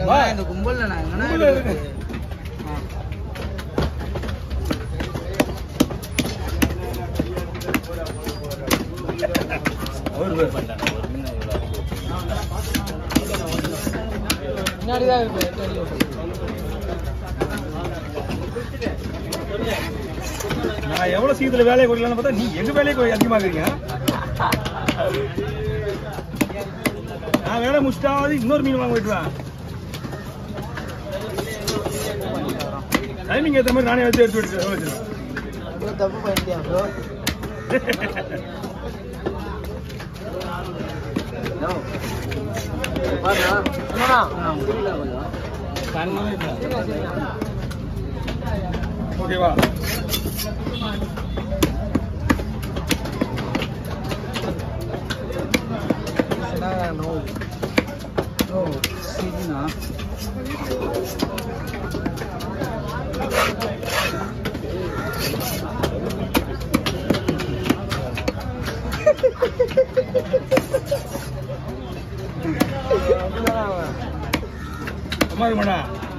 வா. இந்த கும்பல்ல நான் எங்கனா கும்பல்ல இருக்கு. அவரு பாரு. முன்னாடி தான் இருக்கு எட்டு அடி இருக்கு. நான் எவ்வளவு சீக்கிரத்துல வேலையை குறைக்கலாம்னு பார்த்தா நீ எங்க வேலையை குறை- அதிகமா இருக்கீங்க நான் வேலை முடிச்சிட்டாவது இன்னொரு மீன் வாங்க போயிட்டுவேன் டைமிங் ஏற்ற மாதிரி நானே வச்சு எடுத்து விட்டு வச்சிருவேன் bro, தப்பு பண்ணிட்டியா ப்ரோ ஓகேவா நோ நோ சரிண்ணா சும்மா இருமாடா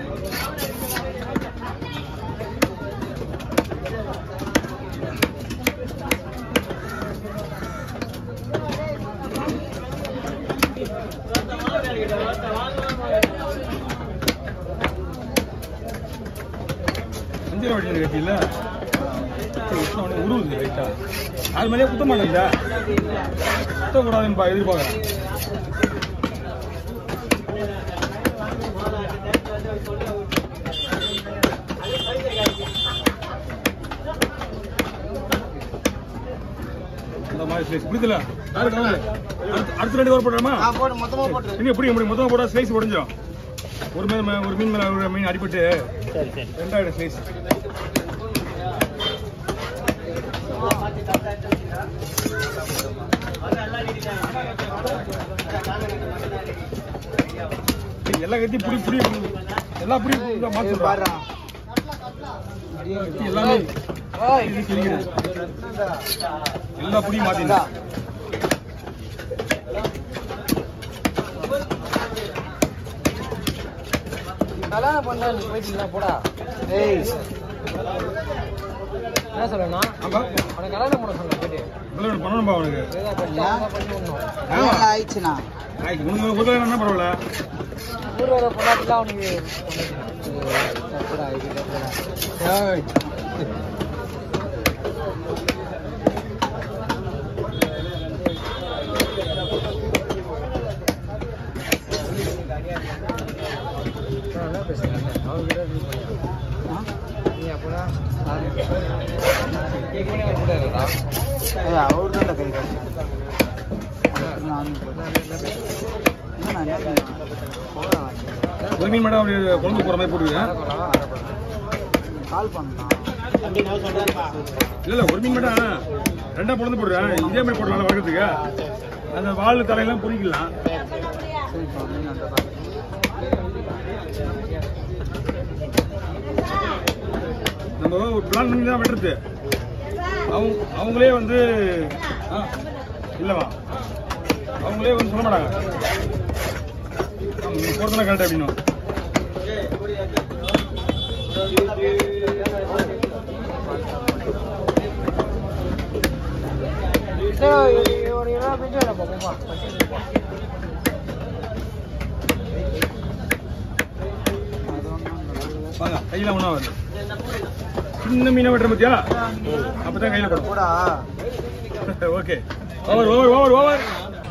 அஞ்சரை வட்டி கட்டியில உருவுது ரைட்டா அது மேலேயே குத்த மாட்டேங்குதா குத்தக்கூடாதுன்னு பா எதிர்பார்க்குறேன் இந்த மாதிரி ஸ்லைஸ் பிடிக்கல யாரு கவுந்து அடுத்து அடுத்த ரெண்டு வர போடுறாமா ஆ போடு மொத்தமா போட்டு இங்க எப்படி எப்படி மொத்தமா போட்டா ஸ்லைஸ் உடைஞ்சிடும் ஒரு மீன் மே- ஒரு மீன் மேல ஒரு மீன் அடிபட்டு சரி சரி ரெண்டாயிரம் ஸ்லைஸ் எல்லா கத்தியும் புடி புடி எல்லா புடி மாத்தி பாடுறா கத்தி எல்லாமே இது கிழிக்கிறது. எல்லா புடியும் மாத்தினா கல்யாணம் பண்ணா நீ போயிட்டீங்களா போடா ஏய் என்ன சொல்லணும் ஆமா உனக்கு கல்யாணம் பண்ண சொன்ன போயிட்டு கல்யாணம் பண்ணணும்பா அவனுக்கு ஏதா பண்ணி பண்ணி விடணும் ஆமா. ஆயிடுச்சுண்ணா ஆயிடுச்சு உனக்கு ஒரு கல்யாணம் என்ன பரவாயில்ல ஊர் வர பொண்டாட்டிலாம் அவனுக்கு தப்புடா இது தப்புடா ஏய் நான் என்ன பேசுறேன் அவர்கிட்ட இது பண்ணி நீ அப்பனா கேட்கவே அவர் கூட இருக்கா அவர் தான் கை ஒரு மீன் மேடம் அப்படி குழம்பு போற மாதிரி போட்டுருக்கேன் கால் பண்ணலாம் இல்ல இல்ல ஒரு மீன் மேடம் ரெண்டா பொழுது போடுறேன் இதே மாதிரி போடலாம் வர்க்கத்துக்கு அந்த வால் தலையெல்லாம் பொறிக்கலாம் சரி இப்போ மீன் அந்த தான் நம்ம ஒரு பிளான் பண்ணி தான் வெட்டுறது அவங்க அவங்களே வந்து ஆ, இல்லவா அவங்களே வந்து சொல்ல மாட்டாங்க நீ போறதுனா கரெக்ட் அப்படின்னும் சரி ஒரு இருபது நிமிஷம் இல்லை போப்பா வாங்க கையில ஒன்றா வருது சின்ன மீனை வெட்டுற பத்தியா அப்பதான் கையில படும் போடா okay over over over over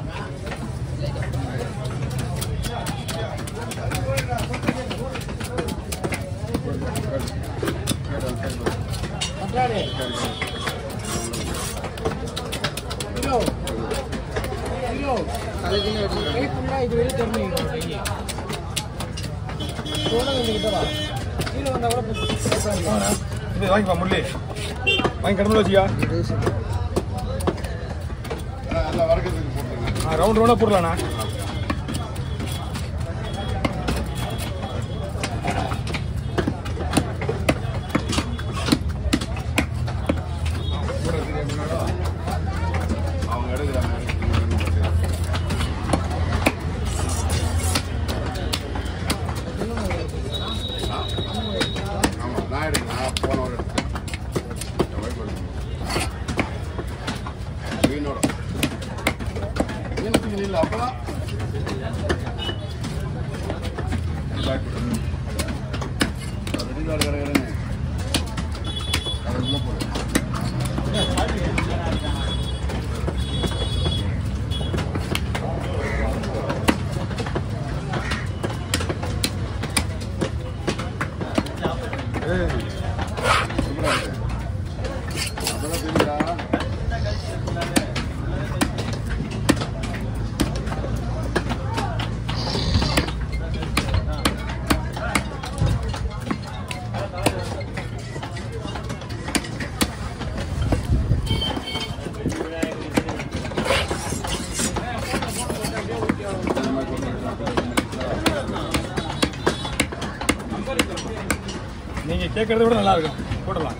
கை ஃபுல்லா இது வரையும் தெரிஞ்சு கையை சோழன் வந்துக்கிட்ட வா கீழே வந்தா கூட பேசாதீங்க. இது வாங்கிப்பா முரளி வாங்கி கடமையில் வச்சியா ரவுண்ட் ரவுண்டாக போடலாண்ணா வாடு கடை அதுக்குள்ள போடு நீங்க கேட்கறத விட நல்லா இருக்கும் போடலாம்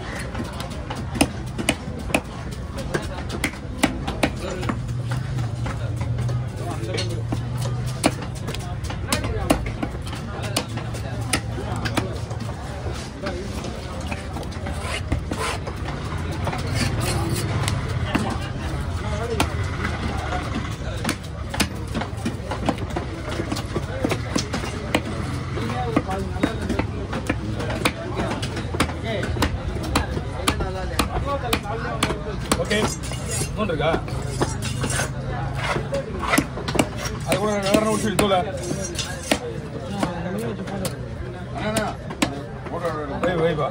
ஓகே நோண்டு இருக்கா அது கூட வேற ஒரு சொல்லி தோல வை வைப்பா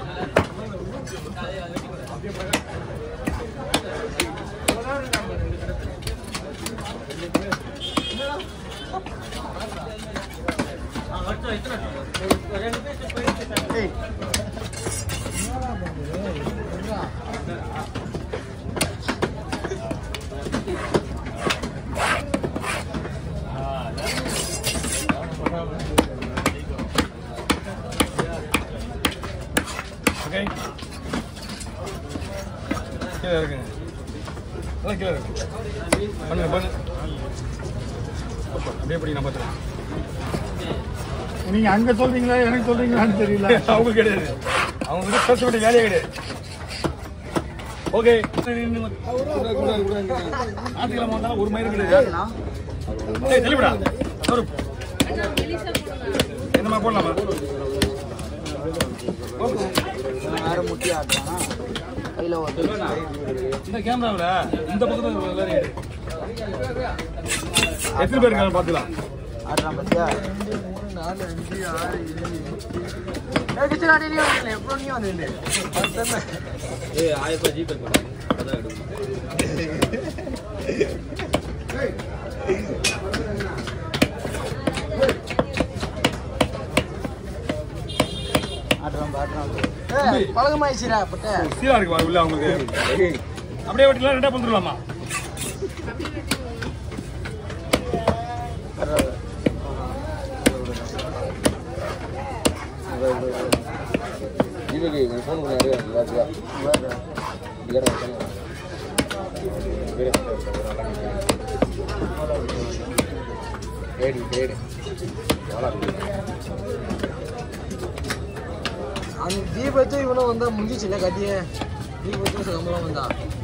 ஓகே கீழே இருக்குங்க நல்லா கீழே இருக்கு பண்ணுங்க பண்ணு அப்படியே படி நான் பார்த்துறேன் நீங்க அங்க சொல்றீங்களா எனக்கு சொல்றீங்களான்னு தெரியல அவங்க கிடையாது அவங்க வந்து பேச வேண்டிய வேலையே கிடையாது ஓகே ஞாயிற்றுக்கிழமை வந்தா ஒரு மயிறு கிடையாது ஏய் தெளிவிடா ஒரு என்னமா போடலாமா வேற முட்டி ஆட்டானா கையில வந்து இந்த கேமராவில் இந்த பக்கத்துல வேற எடு. எத்தனை பேர் இருக்காங்க பார்த்துக்கலாம் ஆடுறான் பத்தியா ரெண்டு மூணு நாலு அஞ்சு ஆறு ஏழு கிச்சன் ஆடியிலே வரல எப்போ நீ வந்து ஏய் ஆயிரம் ரூபாய் ஜிபே பண்ணு அதான் எடுக்கும் ஆடுறான் ஆடுறான் ஏய் பழகமாயிடுச்சுடா பட்ட சீரா இருக்கு வா, உள்ள அவங்களுக்கு அப்படியே வெட்டிலாம் ரெண்டா வந்துடலாமா ஜிபேக்கு உங்கள் ஃபோன் பண்ணி நிறைய எல்லாத்துக்கும் வேற தேடி தேடி அந்த தீபத்தும் இவனும் வந்தா முடிஞ்சிச்சுல கட்டியே தீபத்தும் சம்பளம் வந்தா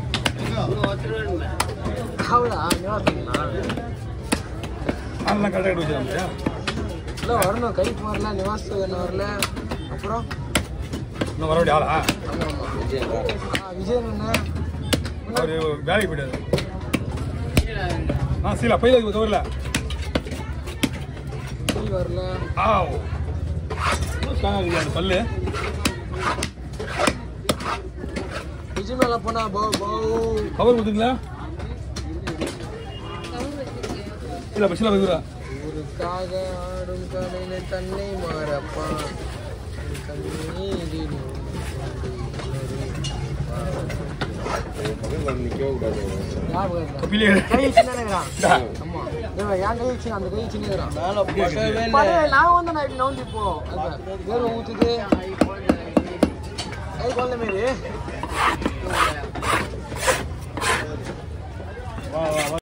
அவளா நிவாசனா அதெல்லாம் கரெக்டாக வச்சுருக்காங்க இல்லை வரணும் கைக்கு வரல நிவாஸ் என்ன வரல அப்புறம் இன்னும் வர வேண்டிய ஆளா ஆமா ஆமா ஆ விஜயன் என்ன அவர் வேலைக்கு போயிட்டாரு ஆ சீலா பையில கவரில் விஜய் வரல ஆ அந்த பல்லு விஜய் மேல போனா பௌ பௌ கவர் கொடுத்துங்களா இல்லை பஸ்ஸில் வைக்கிறா ஊருக்காக ஆடும் கலையில தன்னை மாறப்பான் கண்ணீரில் நிற்கவே கூடாது ஞாபகம் இருக்கா? கப்பிலே கை சின்னதுங்கிறான் ஆமா இவன் என் கை சின்ன அந்த கை சின்னதுங்கிறான் பரவாயில்ல, நான் வந்து நான் இப்படி நவுந்து இப்போ வேறு ஊத்துது கை குழந்தை மாரி வா வா வா